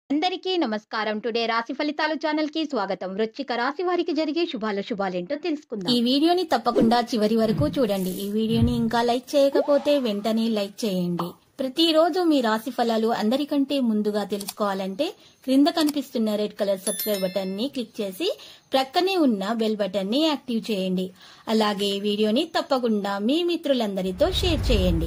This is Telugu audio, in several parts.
అందరికీ నమస్కారం టుడే రాశి ఫలితాలు ఛానల్ కి స్వాగతం వృశ్చిక రాశి వారికి జరిగే శుభాల శుభాలేంటో తెలుసుకుందాం ఈ వీడియోని తప్పకుండా చివరి వరకు చూడండి ఈ వీడియోని ఇంకా లైక్ చేయకపోతే వెంటనే లైక్ చేయండి ప్రతిరోజు మీ రాశి ఫలాలు అందరికంటే ముందుగా తెలుసుకోవాలంటే క్రింద కనిపిస్తున్న రెడ్ కలర్ సబ్స్క్రైబ్ బటన్ ని క్లిక్ చేసి ప్రక్కనే ఉన్న బెల్ బటన్ ని యాక్టివ్ చేయండి అలాగే ఈ వీడియోని తప్పకుండా మీ మిత్రులందరితో షేర్ చేయండి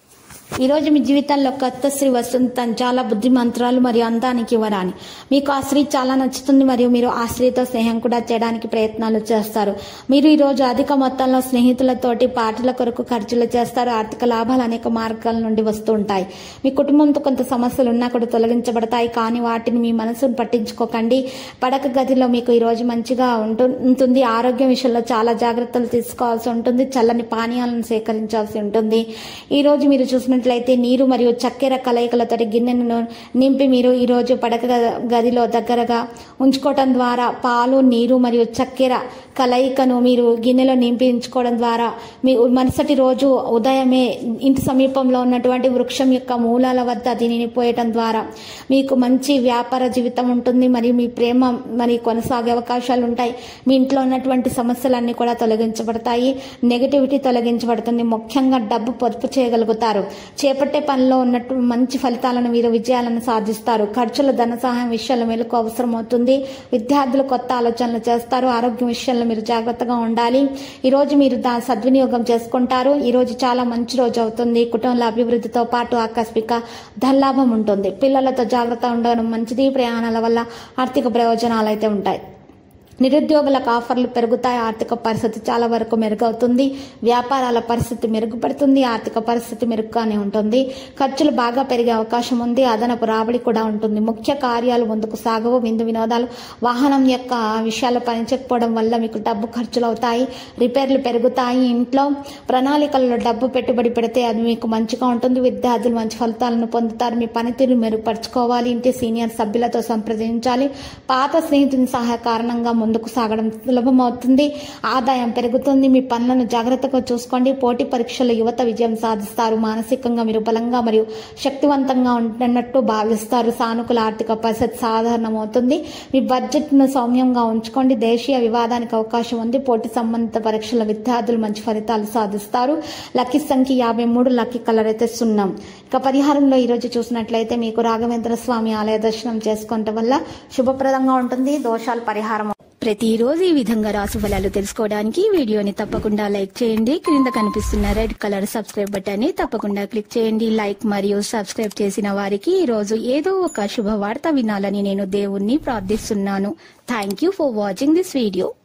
ఈ రోజు మీ జీవితంలో కొత్త స్త్రీ వస్తుంది తను చాలా బుద్ధిమంత్రాలు మరియు అందానికి వరాని మీకు ఆ స్త్రీ చాలా నచ్చుతుంది మరియు మీరు ఆ స్త్రీతో స్నేహం కూడా చేయడానికి ప్రయత్నాలు చేస్తారు మీరు ఈ రోజు అధిక మొత్తంలో స్నేహితులతోటి పాటల కొరకు ఖర్చులు చేస్తారు ఆర్థిక లాభాలు అనేక మార్గాల నుండి వస్తూ ఉంటాయి మీ కుటుంబంతో కొంత సమస్యలు ఉన్నా కూడా తొలగించబడతాయి కానీ వాటిని మీ మనసును పట్టించుకోకండి పడక గదిలో మీకు ఈ రోజు మంచిగా ఉంటు- ఉంటుంది ఆరోగ్యం విషయంలో చాలా జాగ్రత్తలు తీసుకోవాల్సి ఉంటుంది చల్లని పానీయాలను సేకరించాల్సి ఉంటుంది ఈ రోజు మీరు చూసినట్లయితే నీరు మరియు చక్కెర కలయికలతో గిన్నెను నింపి మీరు ఈ రోజు పడక గ- గదిలో దగ్గరగా ఉంచుకోవటం ద్వారా పాలు నీరు మరియు చక్కెర కలయికను మీరు గిన్నెలో నింపి ఉంచుకోవడం ద్వారా మీ మరుసటి రోజు ఉదయమే ఇంటి సమీపంలో ఉన్నటువంటి వృక్షం యొక్క మూలాల వద్ద దీనిని పోయటం ద్వారా మీకు మంచి వ్యాపార జీవితం ఉంటుంది మరియు మీ ప్రేమ మరి కొనసాగే అవకాశాలు ఉంటాయి మీ ఇంట్లో ఉన్నటువంటి సమస్యలన్నీ కూడా తొలగించబడతాయి నెగటివిటీ తొలగించబడుతుంది ముఖ్యంగా డబ్బు పొదుపు చేయగలుగుతారు చేపట్టే పనిలో ఉన్నట్టు మంచి ఫలితాలను మీరు విజయాలను సాధిస్తారు ఖర్చుల ధన సహాయం విషయంలో మెలకు అవసరం అవుతుంది విద్యార్థులు కొత్త ఆలోచనలు చేస్తారు ఆరోగ్యం విషయంలో మీరు జాగ్రత్తగా ఉండాలి ఈ రోజు మీరు దాని సద్వినియోగం చేసుకుంటారు ఈ రోజు చాలా మంచి రోజు అవుతుంది కుటుంబ అభివృద్ధితో పాటు ఆకస్మిక ధనలాభం ఉంటుంది పిల్లలతో జాగ్రత్త ఉండడం మంచిది ప్రయాణాల వల్ల ఆర్థిక ప్రయోజనాలు అయితే ఉంటాయి నిరుద్యోగులకు ఆఫర్లు పెరుగుతాయి ఆర్థిక పరిస్థితి చాలా వరకు మెరుగవుతుంది వ్యాపారాల పరిస్థితి మెరుగుపడుతుంది ఆర్థిక పరిస్థితి మెరుగ్గానే ఉంటుంది ఖర్చులు బాగా పెరిగే అవకాశం ఉంది అదనపు రాబడి కూడా ఉంటుంది ముఖ్య కార్యాలు ముందుకు సాగవు విందు వినోదాలు వాహనం యొక్క విషయాలు పనిచేయకపోవడం వల్ల మీకు డబ్బు ఖర్చులు అవుతాయి రిపేర్లు పెరుగుతాయి ఇంట్లో ప్రణాళికల్లో డబ్బు పెట్టుబడి పెడితే అది మీకు మంచిగా ఉంటుంది విద్యార్థులు మంచి ఫలితాలను పొందుతారు మీ పనితీరు మెరుగుపరచుకోవాలి ఇంటి సీనియర్ సభ్యులతో సంప్రదించాలి పాత స్నేహితుని సహాయ కారణంగా ముందుకు సాగడం సులభమవుతుంది ఆదాయం పెరుగుతుంది మీ పనులను జాగ్రత్తగా చూసుకోండి పోటీ పరీక్షల్లో యువత విజయం సాధిస్తారు మానసికంగా మీరు బలంగా మరియు శక్తివంతంగా ఉంటున్నట్టు భావిస్తారు సానుకూల ఆర్థిక పరిస్థితి సాధారణమవుతుంది మీ బడ్జెట్ను సౌమ్యంగా ఉంచుకోండి దేశీయ వివాదానికి అవకాశం ఉంది పోటీ సంబంధిత పరీక్షల విద్యార్థులు మంచి ఫలితాలు సాధిస్తారు లక్కీ సంఖ్య యాభై మూడు లక్కీ కలర్ అయితే సున్నాం ఇక పరిహారంలో ఈరోజు చూసినట్లయితే మీకు రాఘవేంద్ర స్వామి ఆలయ దర్శనం చేసుకోవటం వల్ల శుభప్రదంగా ఉంటుంది దోషాలు పరిహారం ప్రతిరోజు ఈ విధంగా రాశి ఫలాలు తెలుసుకోవడానికి ఈ వీడియోని తప్పకుండా లైక్ చేయండి క్రింద కనిపిస్తున్న రెడ్ కలర్ సబ్స్క్రైబ్ బటన్ ని తప్పకుండా క్లిక్ చేయండి లైక్ మరియు సబ్స్క్రైబ్ చేసిన వారికి ఈ రోజు ఏదో ఒక శుభవార్త వినాలని నేను దేవుణ్ణి ప్రార్థిస్తున్నాను thank you for watching this video